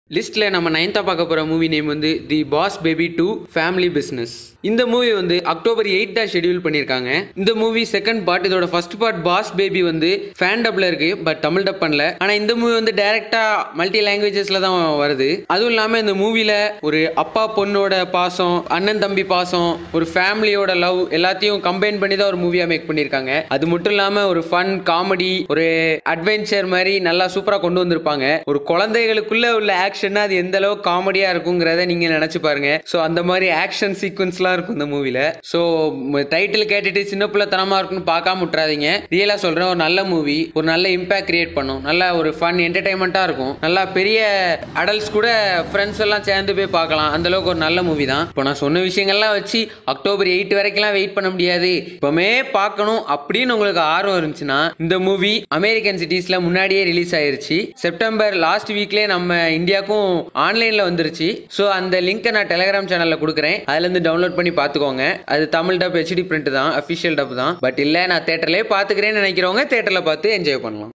லிஸ்ட்ல நம்ம நைன்த்தா பார்க்க போற மூவி நேம் வந்து The Boss Baby two family business இந்த மூவி வந்து அக்டோபர் எயிட் தான் ஷெட்யூல் பண்ணியிருக்காங்க இந்த மூவி செகண்ட் பார்ட் இதோட ஃபர்ஸ்ட் பார்ட் பாஸ் பேபி வந்து ஃபேன் டப்ல இருக்கு பட் தமிழ் டப் பண்ணல ஆனா இந்த மூவி வந்து டைரக்டா மல்டி லாங்குவேஜஸ்ல தான் வருது அதுவும் இல்லாம இந்த மூவில ஒரு அப்பா பொண்ணோட பாசம் அண்ணன் தம்பி பாசம் ஒரு ஃபேமிலியோட லவ் எல்லாத்தையும் கம்பைன் பண்ணி தான் ஒரு மூவியா மேக் பண்ணியிருக்காங்க அது மட்டும் இல்லாம ஒரு ஃபன் காமெடி ஒரு அட்வென்ச்சர் மாதிரி நல்லா சூப்பரா கொண்டு வந்திருப்பாங்க ஒரு குழந்தைகளுக்குள்ள உள்ள ஆக்ஷன் அது எந்த அளவுக்கு காமெடியா இருக்குங்கிறத நீங்க நினைச்சு பாருங்க ஸோ அந்த மாதிரி ஆக்ஷன் சீக்வன்ஸ்லாம் இருக்கும் இந்த மூவில ஸோ டைட்டில் கேட்டுட்டு சின்ன பிள்ளைத்தனமா இருக்குன்னு பார்க்காம விட்டுறாதீங்க ரியலா சொல்றேன் ஒரு நல்ல மூவி ஒரு நல்ல இம்பாக்ட் கிரியேட் பண்ணும் நல்ல ஒரு ஃபன் என்டர்டைன்மெண்ட்டா இருக்கும் நல்லா பெரிய அடல்ட்ஸ் கூட ஃப்ரெண்ட்ஸ் எல்லாம் சேர்ந்து போய் பார்க்கலாம் அந்த அளவுக்கு ஒரு நல்ல மூவி தான் இப்போ நான் சொன்ன விஷயங்கள்லாம் வச்சு அக்டோபர் எயிட் வரைக்கும்லாம் வெயிட் பண்ண முடியாது இப்போமே பார்க்கணும் அப்படின்னு உங்களுக்கு ஆர்வம் இருந்துச்சுன்னா இந்த மூவி அமெரிக்கன் சிட்டிஸ்ல முன்னாடியே ரிலீஸ் ஆயிருச்சு செப்டம்பர் லாஸ்ட் வீக்லேயே நம்ம இந்தியாவுக்கும் ஆன்லைன்ல வந்துருச்சு ஸோ அந்த லிங்கை நான் டெலிகிராம் சேனல்ல கொடுக்குறேன் அதுல இருந்து டவுன்லோட் பண்ணி பார்த்துக்கோங்க அது தமிழ் டப் ஹெச்டி பிரிண்ட் தான் அஃபிஷியல் டப் தான் பட் இல்லை நான் தேட்டர்லேயே பார்த்துக்கிறேன்னு நினைக்கிறவங்க தேட்டரில் பார்த்து என்ஜாய் பண்ணலாம்